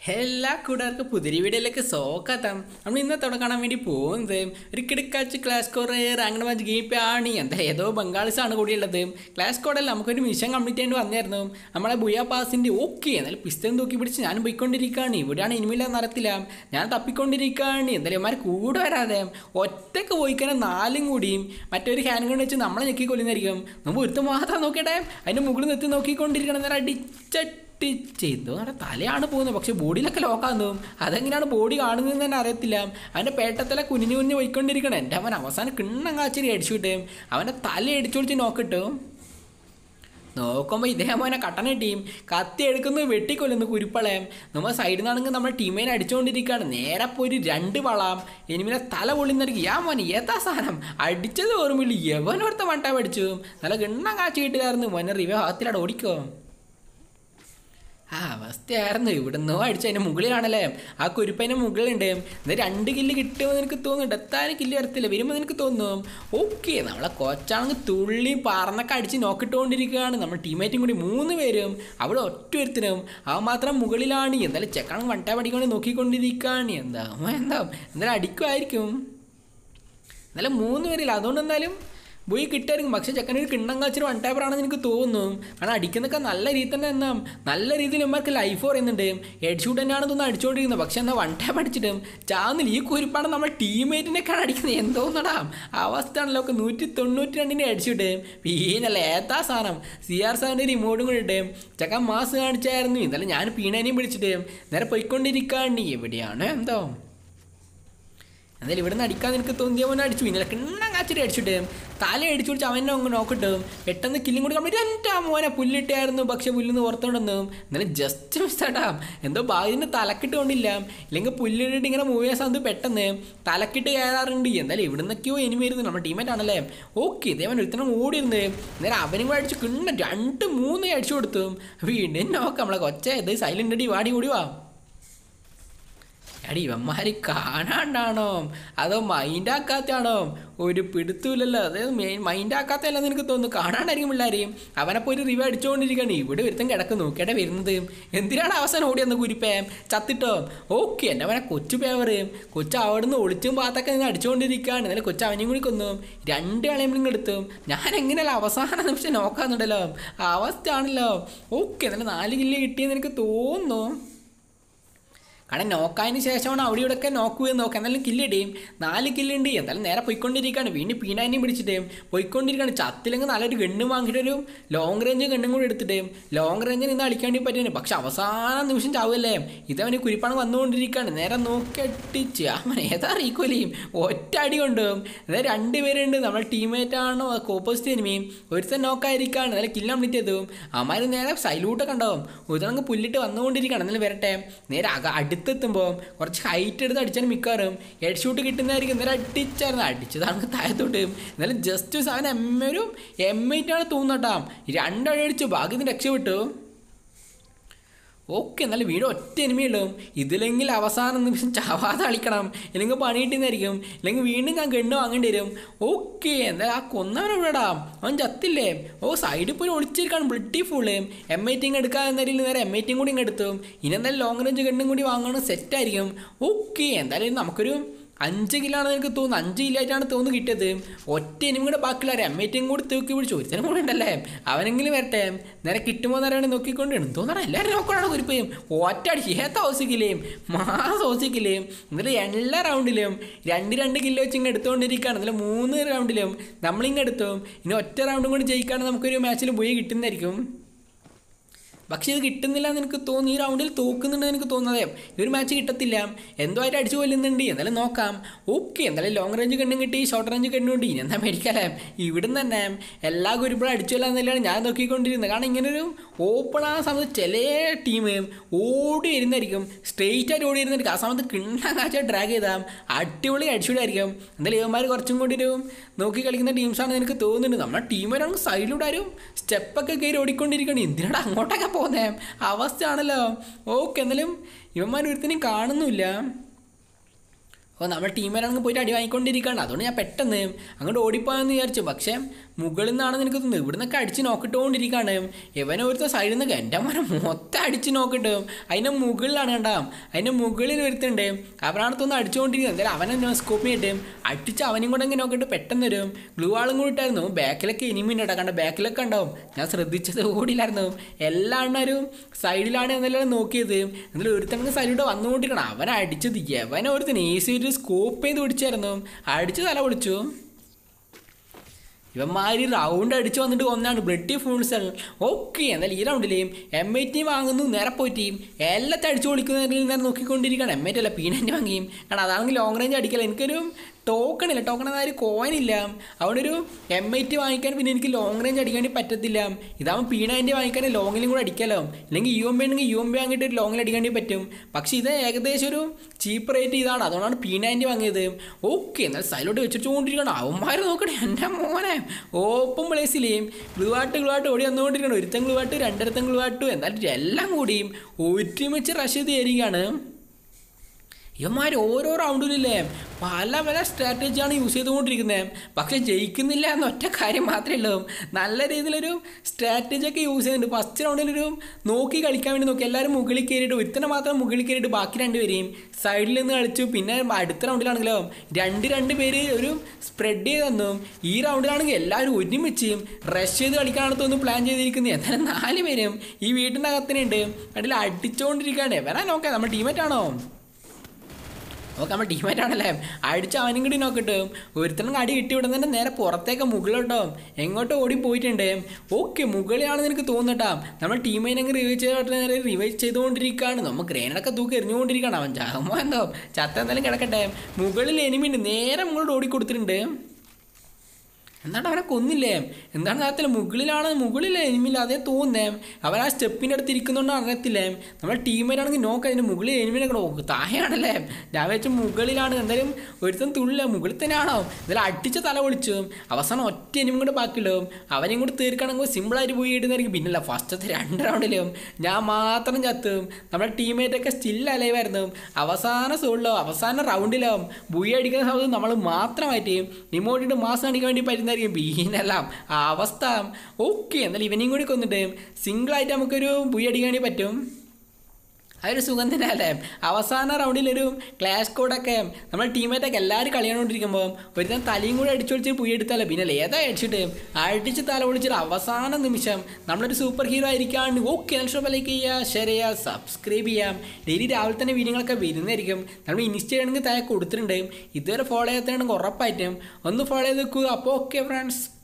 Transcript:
എല്ലാ കൂട്ടുകാർക്കും പുതിരി വീഡിയോയിലേക്ക് സ്വാഗതം നമ്മൾ ഇന്നത്തോടെ കാണാൻ വേണ്ടി പോകുന്നത് ഒരു കിടക്കാച്ച് ക്ലാസ് കോർ റാങ്ക് മാച്ച് ഗെയിം ആണ് എന്താ ഏതോ ബംഗാളിസ് ആണ് കൂടിയുള്ളത് ക്ലാസ് കോഡല്ല നമുക്കൊരു മിഷൻ കംപ്ലീറ്റ് ചെയ്യേണ്ടി വന്നായിരുന്നു നമ്മളെ ബുയ പാസിൻ്റെ ഓക്കെ എന്നാലും പിസ്റ്റൻ തൂക്കി പിടിച്ച് ഞാൻ പോയിക്കൊണ്ടിരിക്കുകയാണ് ഇവിടെയാണ് ഇനിമില്ലെന്ന് അറിയത്തില്ല ഞാൻ തപ്പിക്കൊണ്ടിരിക്കുകയാണ് എന്തായാലും ഇവന്മാർ കൂടെ വരാതെ ഒറ്റക്ക് പോയിക്കാനും നാലും കൂടിയും മറ്റൊരു ഹാൻഡ് കൊണ്ട് വെച്ച് നമ്മളെ ഞെക്കി കൊല്ലുന്നതായിരിക്കും നമ്മൾ ഒരുത്തം മാത്രം നോക്കിയിട്ടെ അതിൻ്റെ മുകളിൽ നിർത്തി നോക്കിക്കൊണ്ടിരിക്കണം നേരം അടിച്ചിട്ട് ചെയ്തു അവിടെ തലയാണ് പോകുന്നത് പക്ഷെ ബോഡിയിലൊക്കെ ലോക്കാന്നു അതെങ്ങനെയാണ് ബോഡി കാണുന്നതെന്ന് തന്നെ അറിയത്തില്ല അവൻ്റെ പേട്ടത്തല കുനിഞ്ഞു കുഞ്ഞ് പോയിക്കൊണ്ടിരിക്കണം എൻ്റെ അവൻ അവസാനം കിണ്ണം കാച്ചിരി അടിച്ചു കിട്ടും അവൻ്റെ തല അടിച്ചു പിടിച്ച് നോക്കിട്ടു നോക്കുമ്പോൾ ഇദ്ദേഹം അവനെ കട്ടന ടീം കത്തി എടുക്കുന്നു വെട്ടിക്കൊല്ലുന്നു കുരുപ്പളയം നമ്മൾ സൈഡിൽ നിന്നാണെങ്കിൽ നമ്മൾ ടീമേനെ അടിച്ചുകൊണ്ടിരിക്കുകയാണ് നേരെ പോയി ഒരു രണ്ട് വളാം എനിമിനെ തല പൊള്ളിന്നിരിക്കും യാ മോനെ ഏതാ സാധനം അടിച്ചത് ഓർമ്മയില്ല എവനോർത്ത വട്ടാ പഠിച്ചു നല്ല ഗണ്ണം കാച്ചി കിട്ടില്ലായിരുന്നു മോനെ റിവ ഭാഗത്തിലാണ് ഓടിക്കോ ആ അവസ്ഥയായിരുന്നു ഇവിടുന്നോ അടിച്ചു അതിൻ്റെ മുകളിലാണല്ലേ ആ കുരുപ്പതിൻ്റെ മുകളിലുണ്ട് ഇത് രണ്ട് കില്ല് കിട്ടുമെന്ന് എനിക്ക് തോന്നുന്നു എത്താനും കില്ല് വരത്തില്ല വരുമ്പോൾ നിനക്ക് തോന്നും ഓക്കെ നമ്മളെ കോച്ചാണെങ്കിൽ തുള്ളി പറന്നൊക്കെ അടിച്ച് നോക്കിട്ടുകൊണ്ടിരിക്കുകയാണ് നമ്മൾ ടീമേറ്റും കൂടി മൂന്ന് പേരും അവിടെ ഒറ്റ ഒരുത്തനും അവൻ മാത്രം മുകളിലാണ് എന്തായാലും ചെക്കാണ് വട്ടാ പഠിക്കൊണ്ട് നോക്കിക്കൊണ്ടിരിക്കുകയാണ് എന്താ അവൻ എന്താ എന്തായാലും അടിക്കുമായിരിക്കും എന്നാലും മൂന്ന് പേരില്ല അതുകൊണ്ട് എന്തായാലും പോയി കിട്ടായിരിക്കും പക്ഷെ ചെക്കനൊരു കിണ്ണം കാച്ചൊരു വൺ ടൈപ്പറാണെന്ന് എനിക്ക് തോന്നുന്നു കാരണം അടിക്കുന്നൊക്കെ നല്ല രീതിയിൽ തന്നെ എന്നാ നല്ല രീതിയിൽ ഇവന്മാർക്ക് ലൈഫ് പറയുന്നുണ്ട് ഹെഡ് ഷൂട്ട് തന്നെയാണ് തോന്നുന്നു അടിച്ചുകൊണ്ടിരിക്കുന്നത് പക്ഷെ എന്നാൽ വൺ ടൈപ്പ് അടിച്ചിട്ടും ചാന്നില്ല ഈ കുരിപ്പാണ് നമ്മൾ ടീമേറ്റിനൊക്കെയാണ് അടിക്കുന്നത് എന്തോന്നടാ അവസ്ഥയാണല്ലോ ഒക്കെ നൂറ്റി തൊണ്ണൂറ്റി രണ്ടിൻ്റെ ഹെഡ് ഷൂട്ട് പീനല്ല ഏതാ സാധനം സി ആർ സാറിൻ്റെ റിമോട്ടും കൂടി ഇട്ട് ചക്കൻ മാസ് കാണിച്ചായിരുന്നു ഇന്നലെ ഞാൻ പീണേനെയും പിടിച്ചിട്ട് നേരെ പോയിക്കൊണ്ടിരിക്കാണ്ട് എവിടെയാണ് എന്തോ എന്തായാലും ഇവിടുന്ന് അടിക്കാൻ നിനക്ക് തോന്നിയവനെ അടിച്ചു ഇന്നലെ കിണ്ണം കാച്ചിട്ട് അടിച്ചിട്ട് തല അടിച്ചു പിടിച്ച് അവനെ അങ്ങ് നോക്കിട്ട് പെട്ടെന്ന് കില്ലും കൂടി കമ്പ്ലീറ്റ് എൻ്റെ മോനെ പുല്ലിട്ടായിരുന്നു പക്ഷെ പുല്ലിന്ന് പുറത്തോണ്ടെന്നു എന്നാലും ജസ്റ്റ് മിസ്സാട്ടാ എന്തോ ഭാഗ്യത്തിന് തലക്കിട്ട് കൊണ്ടില്ല ഇല്ലെങ്കിൽ പുല്ലിട്ടിട്ട് ഇങ്ങനെ മൂവ് ചെയ്യാൻ സാധനം പെട്ടെന്ന് തലക്കിട്ട് കയറാറുണ്ട് എന്തായാലും ഇവിടുന്നൊക്കെയോ ഇനി വരുന്നു നമ്മുടെ ടീമേറ്റ് ആണല്ലേ ഓക്കെ ഇതേവൻ ഒരുത്തനം ഓടിയിരുന്നത് നേരെ അവനും കൂടെ അടിച്ച് കിണ്ണം രണ്ട് മൂന്ന് അടിച്ചു കൊടുത്തു വീണ്ടും നോക്കാം നമ്മളെ കൊച്ച ഇത് സൈലൻ്റ് അടി വാടി കൂടി വാ എടി ഇവന്മാർ കാണാണ്ടാണോ അതോ മൈൻഡ് ആക്കാത്താണോ ഒരു പിടുത്തൂലല്ലോ അതായത് മൈൻഡ് ആക്കാത്തല്ല നിനക്ക് തോന്നുന്നു കാണാണ്ടായിരിക്കും പിള്ളേരെയും അവനെ പോയി റിവ്യൂ അടിച്ചുകൊണ്ടിരിക്കുകയാണ് ഇവിടെ ഒരുത്തം കിടക്കുന്നു കേട്ടെ വരുന്നത് എന്തിനാണ് അവസാനം ഓടി വന്ന് കുരിപ്പേ ചത്തിട്ടോ ഓക്കെ എൻ്റെ അവനെ കൊച്ചു പേവറ് കൊച്ചു അവിടുന്ന് ഒളിച്ചും പാത്തൊക്കെ നിന്ന് അടിച്ചുകൊണ്ടിരിക്കുകയാണ് എന്നാലും കൊച്ചു അവനെയും കൂടി കൊന്നു രണ്ട് കളയും എടുത്തു ഞാൻ എങ്ങനെയല്ല അവസാന നിമിഷം നോക്കാന്നുണ്ടല്ലോ അവസ്ഥ ആണല്ലോ ഓക്കെ എന്നാലും നാല് കില്ല് കിട്ടിയെന്ന് എനിക്ക് തോന്നുന്നു കാരണം നോക്കാതിന് ശേഷമാണ് അവിടെ ഇവിടെയൊക്കെ നോക്കുകയും നോക്കാം എന്നാലും കില്ലിടയും നാല് കില്ലുണ്ട് എന്തായാലും നേരെ പോയിക്കൊണ്ടിരിക്കുകയാണ് വീണ്ടും പീനാനെയും പിടിച്ചിട്ട് പോയിക്കൊണ്ടിരിക്കുകയാണ് ചത്തില്ലെങ്കിൽ നല്ലൊരു ഗണ്ണ് വാങ്ങിയിട്ട് ഒരു ലോങ് റേഞ്ച് ഗണ്ണും കൂടി എടുത്തിട്ട് ലോങ് റേഞ്ചിൽ നിന്ന് അടിക്കാൻ വേണ്ടി പറ്റുന്നു പക്ഷെ അവസാന നിമിഷം ചാവുമല്ലേ ഇതവന് കുരിപ്പാണ് വന്നുകൊണ്ടിരിക്കുകയാണ് നേരെ നോക്കിയട്ടിച്ച് അവൻ ഏതാ റീക്കോലിയും ഒറ്റ അടി കൊണ്ടുപോകും അതായത് രണ്ട് പേരുണ്ട് നമ്മൾ ടീമേറ്റ് ആണോ ഓപ്പോസിറ്റ് എനിമിയും ഒരുത്തൻ നോക്കായിരിക്കുകയാണ് നല്ല കില്ല കംപ്ലീറ്റ് ചെയ്തു അമാര് നേരെ സൈലൂട്ടൊക്കെ ഉണ്ടാവും ഒരുത്തണങ്ങ് പുല്ലിട്ട് വന്നുകൊണ്ടിരിക്കുകയാണ് എന്നാലും വരട്ടെ നേരെ അക അടുത്തെത്തുമ്പോൾ കുറച്ച് ഹൈറ്റ് എടുത്ത് അടിച്ചാൽ മിക്കവാറും ഹെഡ് ഷൂട്ട് കിട്ടുന്നതായിരിക്കും നേരെ അടിച്ചായിരുന്നു അടിച്ചതാണ് താഴത്തോട്ട് എന്നാലും ജസ്റ്റ് അവൻ എം ഒരു എം എയ്റ്റ് ആണ് തോന്നുന്നട്ടാ രണ്ടടി അടിച്ചു ഭാഗ്യത്തിന് രക്ഷപ്പെട്ടു ഓക്കെ എന്നാലും വീട് ഒറ്റ എനിമയുള്ളൂ ഇതിലെങ്കിൽ അവസാന നിമിഷം ചാവാതെ കളിക്കണം ഇല്ലെങ്കിൽ പണി കിട്ടുന്നതായിരിക്കും ഇല്ലെങ്കിൽ വീണ്ടും ഞാൻ ഗണ്ണ് വാങ്ങേണ്ടി വരും ഓക്കെ എന്തായാലും ആ കൊന്നവൻ എവിടെടാ അവൻ ചത്തില്ലേ ഓ സൈഡിൽ പോയി ഒളിച്ചിരിക്കാണ് ബ്ലിട്ടി ഫുള്ള് എം ഐ ടി എടുക്കാൻ എന്തായാലും നേരെ എം ഐ ടിയും കൂടി ഇങ്ങ് എടുത്തു ഇനി എന്തായാലും ലോങ് റേഞ്ച് ഗണ്ണും കൂടി വാങ്ങണം സെറ്റായിരിക്കും ഓക്കെ എന്തായാലും നമുക്കൊരു അഞ്ച് കിലാണ് എനിക്ക് തോന്നുന്നു അഞ്ച് കിലായിട്ടാണ് തോന്നുന്നു കിട്ടിയത് ഒറ്റ ഇനിയും കൂടെ ബാക്കിയുള്ള എം ഐ ടിയും കൂടി തൂക്കി പിടിച്ചു ഒരുത്തനും കൂടെ ഉണ്ടല്ലേ അവനെങ്കിലും വരട്ടെ നേരെ കിട്ടുമോ എന്നറിയാണ്ട് നോക്കിക്കൊണ്ട് തോന്നണം എല്ലാവരും നോക്കണം കുരിപ്പയും ഒറ്റ അടി ഏത്ത ഹൗസിക്കില്ലേയും മാസ് ഹൗസിക്കില്ലേയും എന്നിട്ട് എല്ലാ റൗണ്ടിലും രണ്ട് രണ്ട് കിലോ വെച്ച് ഇങ്ങ് എടുത്തുകൊണ്ടിരിക്കുകയാണ് എന്നിട്ട് മൂന്ന് റൗണ്ടിലും നമ്മളിങ്ങ് എടുത്തു ഇനി ഒറ്റ റൗണ്ടും കൂടി ജയിക്കുകയാണെങ്കിൽ നമുക്കൊരു മാച്ചിൽ പോയി കിട്ടുന്നതായിരിക്കും പക്ഷെ ഇത് കിട്ടുന്നില്ല എന്ന് എനിക്ക് തോന്നി ഈ റൗണ്ടിൽ തോക്കുന്നുണ്ടെന്ന് എനിക്ക് തോന്നുന്നതേ ഈ ഒരു മാച്ച് കിട്ടത്തില്ല എന്തോ ആയിട്ട് അടിച്ചു കൊല്ലുന്നുണ്ട് എന്നാലും നോക്കാം ഓക്കെ എന്തായാലും ലോങ് റേഞ്ച് കണ്ണും കിട്ടി ഷോർട്ട് റേഞ്ച് കണ്ണും കിട്ടി ഇനി എന്താ മേടിക്കാലേ ഇവിടുന്ന് തന്നെ എല്ലാ കുരുപ്പോഴും അടിച്ചില്ല എന്നല്ലാണ് ഞാൻ നോക്കിക്കൊണ്ടിരുന്നത് കാരണം ഇങ്ങനൊരു ഓപ്പൺ ആ സമയത്ത് ചില ടീം ഓടി വരുന്നതായിരിക്കും സ്ട്രെയിറ്റ് ആയിട്ട് ഓടി വരുന്നതായിരിക്കും ആ സമയത്ത് കിണ്ണ കാച്ച ഡ്രാഗ് ചെയ്താൽ അടിപൊളി അടിച്ചുകൂടായിരിക്കും എന്തായാലും ഇവന്മാർ കുറച്ചും കൂടി ഒരു നോക്കി കളിക്കുന്ന ടീംസാണെന്ന് എനിക്ക് തോന്നുന്നുണ്ട് നമ്മുടെ ടീം വരാണെങ്കിൽ സൈഡിലൂടെ ആരും സ്റ്റെപ്പൊക്കെ കയറി ഓടിക്കൊണ്ടിരിക്കണം എന്തിനാണ് അങ്ങോട്ടൊക്കെ പോകുന്നേ അവസ്ഥയാണല്ലോ ഓക്കെ എന്നാലും ഇവന്മാർ ഒരുത്തിനും കാണുന്നില്ല അപ്പോൾ നമ്മുടെ ടീമേരാണെങ്കിൽ പോയിട്ട് അടി വാങ്ങിക്കൊണ്ടിരിക്കുകയാണ് അതുകൊണ്ട് ഞാൻ പെട്ടെന്ന് അങ്ങോട്ട് ഓടിപ്പോയെന്ന് വിചാരിച്ചു പക്ഷേ മുകളിൽ നിന്നാണെന്ന് എനിക്ക് തോന്നുന്നു ഇവിടെ നിന്നൊക്കെ അടിച്ച് നോക്കിട്ടുകൊണ്ടിരിക്കുകയാണ് ഇവനെ ഒരുത്ത സൈഡിൽ നിന്നൊക്കെ എൻ്റെ മരം മൊത്തം അടിച്ച് നോക്കിട്ടും അതിൻ്റെ മുകളിലാണ് കണ്ടാം അതിൻ്റെ മുകളിൽ ഒരുത്തുണ്ട് അവനാണ് തോന്നുന്നു അടിച്ചുകൊണ്ടിരിക്കുന്നത് എന്തായാലും അവനെ സ്കോപ്പ് ചെയ്തിട്ട് അടിച്ച് അവനും കൂടെ ഇങ്ങനെ നോക്കിയിട്ട് പെട്ടെന്ന് വരും ഗ്ലൂ ആളും കൂടി ഇട്ടായിരുന്നു ബാക്കിലൊക്കെ ഇനിമിൻ ഇട്ടാ കണ്ട ബാക്കിലൊക്കെ ഉണ്ടാവും ഞാൻ ശ്രദ്ധിച്ചത് ഓടിയില്ലായിരുന്നു എല്ലാ എണ്ണരും സൈഡിലാണ് എന്നെല്ലാം നോക്കിയത് എന്നാലും ഒരുത്തണെങ്കിൽ സൈഡിലൂടെ വന്നുകൊണ്ടിരിക്കണം അവൻ അടിച്ചത് അവനെ ഒരുത്തൻ ഏസി ഒരു സ്കോപ്പ് ചെയ്ത് പിടിച്ചായിരുന്നു അടിച്ച് തല പൊളിച്ചു ഇവന്മാര് റൗണ്ട് അടിച്ച് വന്നിട്ട് ഒന്നാണ് ബ്ലഡി ഫൂൺസൽ ഓക്കെ എന്നാൽ ഈ റൗണ്ടിലെയും എം ഐ ടി വാങ്ങുന്നു നേരെ പോയിട്ട് എല്ലാത്തെ അടിച്ചു പൊളിക്കുന്നതിൽ നേരെ നോക്കിക്കൊണ്ടിരിക്കുകയാണ് എം ഐ ടി അല്ല പീനൻ്റെ വാങ്ങിയും കാരണം അതാണെങ്കിൽ ലോങ് റേഞ്ച് അടിക്കല എനിക്കൊരു ടോക്കൺ ഇല്ല ടോക്കൺ അതായത് കോയിൻ ഇല്ല അവിടെ ഒരു എം ഐ ടി വാങ്ങിക്കാൻ പിന്നെ എനിക്ക് ലോങ് റേഞ്ച് അടിക്കാൻ വേണ്ടി പറ്റത്തില്ല ഇതാകുമ്പോൾ പീണൻ്റെ വാങ്ങിക്കാൻ ലോങ്ങിലും കൂടെ അടിക്കാമല്ലോ അല്ലെങ്കിൽ യു എം ബി ആണെങ്കിൽ യു എം ബി വാങ്ങിയിട്ട് ഒരു ലോങ്ങിൽ അടിക്കാൻ വേണ്ടി പറ്റും പക്ഷേ ഇത് ഏകദേശം ഒരു ചീപ്പ് റേറ്റ് ഇതാണ് അതുകൊണ്ടാണ് പീണൻ്റെ വാങ്ങിയത് ഓക്കെ എന്നാൽ സൈലോട്ട് വെച്ചിട്ടുകൊണ്ടിരിക്കണം അവന്മാർ നോക്കണേ എൻ്റെ മോനെ ഓപ്പൺ പ്ലേസിലെയും ഗ്ലുവാട്ട് ഗ്ലുവാട്ട് ഓടി വന്നുകൊണ്ടിരിക്കണം ഒരുത്തൻ ഗ്ലുവാട്ട് രണ്ടിടത്തൻ ഗ്ലുവാട്ടും എന്നാലും എല്ലാം കൂടിയും ഒരുമിച്ച് റഷ് ചെയ്തിരിക്കുകയാണ് ഇവന്മാർ ഓരോ റൗണ്ടിലില്ലേ പല പല സ്ട്രാറ്റജിയാണ് യൂസ് ചെയ്തുകൊണ്ടിരിക്കുന്നത് പക്ഷെ ജയിക്കുന്നില്ല എന്ന ഒറ്റ കാര്യം മാത്രമേ ഉള്ളൂ നല്ല രീതിയിലൊരു സ്ട്രാറ്റജി ഒക്കെ യൂസ് ചെയ്യുന്നുണ്ട് ഫസ്റ്റ് റൗണ്ടിലൊരു നോക്കി കളിക്കാൻ വേണ്ടി നോക്കി എല്ലാവരും മുകളിൽ കയറിയിട്ട് ഒരുത്തനെ മാത്രം മുകളിൽ കയറിയിട്ട് ബാക്കി രണ്ടുപേരെയും സൈഡിൽ നിന്ന് കളിച്ചു പിന്നെ അടുത്ത റൗണ്ടിലാണെങ്കിലോ രണ്ട് രണ്ട് പേര് ഒരു സ്പ്രെഡ് ചെയ്ത് തന്നു ഈ റൗണ്ടിലാണെങ്കിൽ എല്ലാവരും ഒരുമിച്ച് റഷ് ചെയ്ത് കളിക്കാനാണ് തോന്നുന്നു പ്ലാൻ ചെയ്തിരിക്കുന്നത് എന്നാലും നാല് പേരും ഈ വീട്ടിൻ്റെ അകത്തിനുണ്ട് അതിൽ അടിച്ചുകൊണ്ടിരിക്കുകയാണ് വരാൻ നോക്കാം നമ്മുടെ ടീമേറ്റ് ആണോ ഓക്കെ നമ്മൾ ടീമേറ്റ് ആണല്ലേ അടിച്ച് അവനും കൂടി നോക്കട്ടെ ഒരുത്തനും അടി കിട്ടി ഇവിടെ തന്നെ നേരെ പുറത്തേക്ക് മുകളിലോട്ടോ എങ്ങോട്ടോ ഓടി പോയിട്ടുണ്ട് ഓക്കെ മുകളിലാണെന്ന് എനിക്ക് തോന്നട്ടാ നമ്മൾ ടീമേറ്റ് അങ്ങ് റിവൈവ് ചെയ്തിട്ട് നേരെ റിവൈവ് ചെയ്തുകൊണ്ടിരിക്കുകയാണ് നമ്മൾ ഗ്രേനഡൊക്കെ തൂക്കി എറിഞ്ഞുകൊണ്ടിരിക്കുകയാണ് അവൻ ചാകുമോ എന്തോ ചത്ത എന്തായാലും കിടക്കട്ടെ മുകളിൽ എനിമിണ്ട് നേരെ മുകളിൽ ഓടി കൊടുത്തിട്ടുണ്ട് എന്താണ് അവനെ കൊന്നില്ലേ എന്താണ് അറിയത്തില്ല മുകളിലാണ് മുകളിലെ എനിമില്ല അതേ തോന്നുന്നേ അവൻ ആ സ്റ്റെപ്പിൻ്റെ അടുത്ത് ഇരിക്കുന്നതുകൊണ്ട് അറിയത്തില്ലേ നമ്മുടെ ടീമേറ്റാണെങ്കിൽ നോക്കാം അതിൻ്റെ മുകളിൽ എനിമിനെ നോക്ക് താഴെയാണല്ലേ ഞാൻ വെച്ച മുകളിലാണ് എന്തായാലും ഒരുത്തൻ തുള്ളില്ല മുകളിൽ തന്നെയാണോ എന്തായാലും അടിച്ച് തല പൊളിച്ചു അവസാനം ഒറ്റ എനിമും കൂടെ ബാക്കിയുള്ളൂ അവനെയും കൂടി തീർക്കണമെങ്കിൽ സിമ്പിളായിട്ട് പോയി ഇടുന്നതായിരിക്കും പിന്നല്ല ഫസ്റ്റത്തെ രണ്ട് റൗണ്ടിലും ഞാൻ മാത്രം ചത്തും നമ്മുടെ ടീമേറ്റൊക്കെ സ്റ്റിൽ അലൈവായിരുന്നു അവസാന സോളിലോ അവസാന റൗണ്ടിലോ ബുയി അടിക്കുന്ന സമയത്ത് നമ്മൾ മാത്രമായിട്ട് ഇമോട്ടിട്ട് മാസം അടിക്കാൻ വേണ്ടി പറ്റുന്നതായിരിക്കും ബീനെല്ലാം ആ അവസ്ഥ ഓക്കെ എന്നാലും ഇവനെയും കൂടി കൊന്നിട്ട് സിംഗിളായിട്ട് നമുക്കൊരു ബുയി അടിക്കാൻ വേണ്ടി പറ്റും അതൊരു സുഖം തന്നെ അല്ലേ അവസാന റൗണ്ടിലൊരു ക്ലാഷ് കോഡൊക്കെ നമ്മൾ ടീമേറ്റൊക്കെ എല്ലാവരും കളിയാണോണ്ടിരിക്കുമ്പോൾ ഒരുത്തൻ തലയും കൂടെ അടിച്ചു പൊളിച്ച് പുയ്യ എടുത്താലോ പിന്നെ ഏതാ അടിച്ചിട്ട് അടിച്ച് തല പൊളിച്ചിട്ട് അവസാന നിമിഷം നമ്മളൊരു സൂപ്പർ ഹീറോ ആയിരിക്കാണ്ട് ഓക്കെ നല്ല ലൈക്ക് ചെയ്യുക ഷെയർ ചെയ്യുക സബ്സ്ക്രൈബ് ചെയ്യാം ഡെയിലി രാവിലെ തന്നെ വീഡിയോകളൊക്കെ വരുന്നതായിരിക്കും നമ്മൾ ഇൻസ്റ്റ ആണെങ്കിൽ താഴെ കൊടുത്തിട്ടുണ്ട് ഇതുവരെ ഫോളോ ചെയ്യാത്തതാണെങ്കിൽ ഉറപ്പായിട്ടും ഒന്ന് ഫോളോ ചെയ്ത് വെക്കുക അപ്പോൾ ഓക്കെ ഫ്രണ്ട്സ്